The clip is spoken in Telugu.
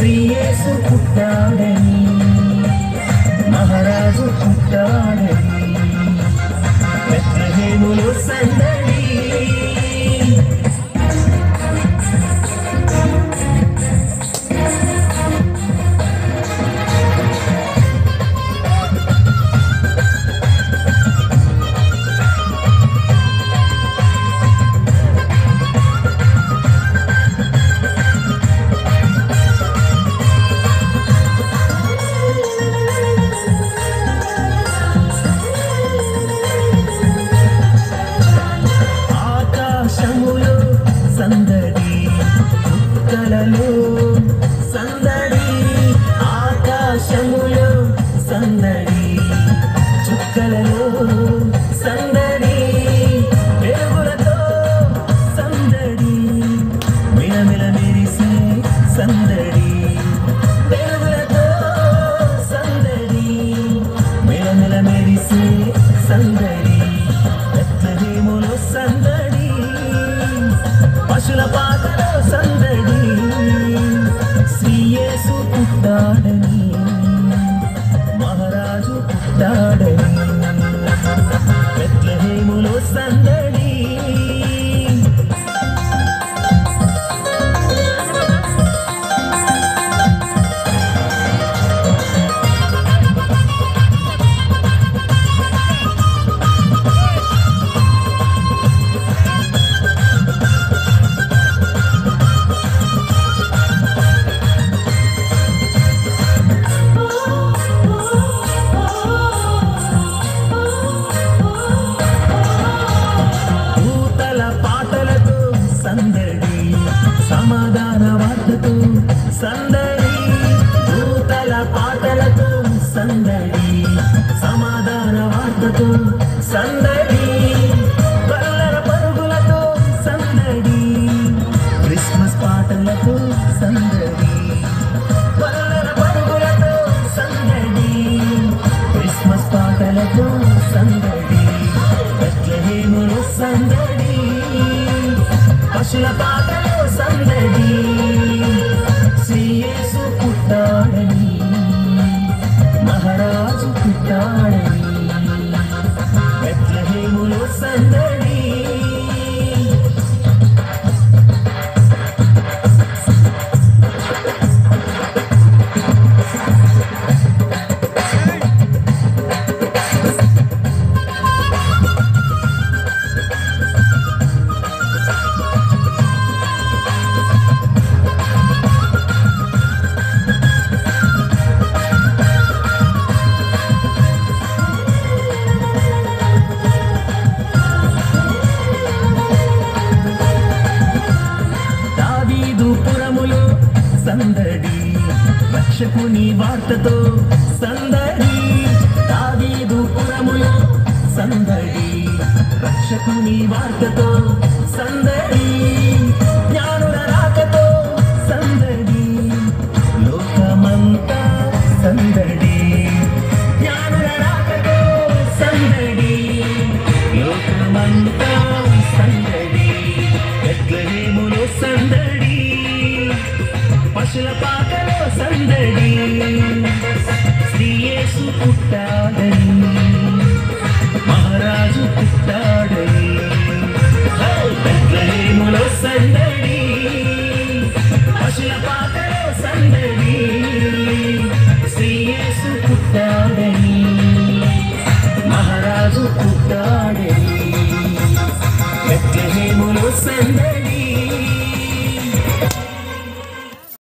శ్రీయేసు పుట్టాడని మహారాజు పుట్టాడని బెత్లహేములో సందడి ఆకాశములో సందడి చుక్కలలో సందడి ఆకాశములో సందడి చుక్కలలో సందడి వెలుగులతో సందడి మిలమిల మెరిసే సందడి వెలుగులతో సందడి మిలమిల మెరిసే సందడి బెత్లహేములో సందడి పశుల పాటలో సందడి శ్రీయేసు పుట్టాడని మహారాజు పుట్టాడని బెత్లహేములో సందడి భూతల పాటలతో సందడి సమాధాన వార్తతో సందడి భూతల పాటలతో సందడి సమాధాన వార్తతో సందడి కల్లర పరుగులతో సందడి క్రిస్మస్ పాటలతో సందడి కల్లర పరుగులతో సందడి క్రిస్మస్ పాటలతో సందడి బెత్లహేములో సందడి పశుల పాటలో సందడి శ్రీయేసు పుట్టాడని మహారాజు పుట్టాడని బెత్లహేములో సందడి దావీదు పురములో సందడి రక్షకుని వార్తతో సందడి దావీదు పురములో సందడి రక్షకుని వార్తతో సందడి జ్ఞానుల రాకతో సందడి లోకమంతా సందడి జ్ఞానుల రాకతో సందడి లోకమంతా సందడి బెత్లహేములో సందడి పశుల పాకలో సందడి శ్రీయేసు పుట్టాడని మహారాజు పుట్టాడని హే! బెత్లహేములో సందడి పశుల పాకలో సందడి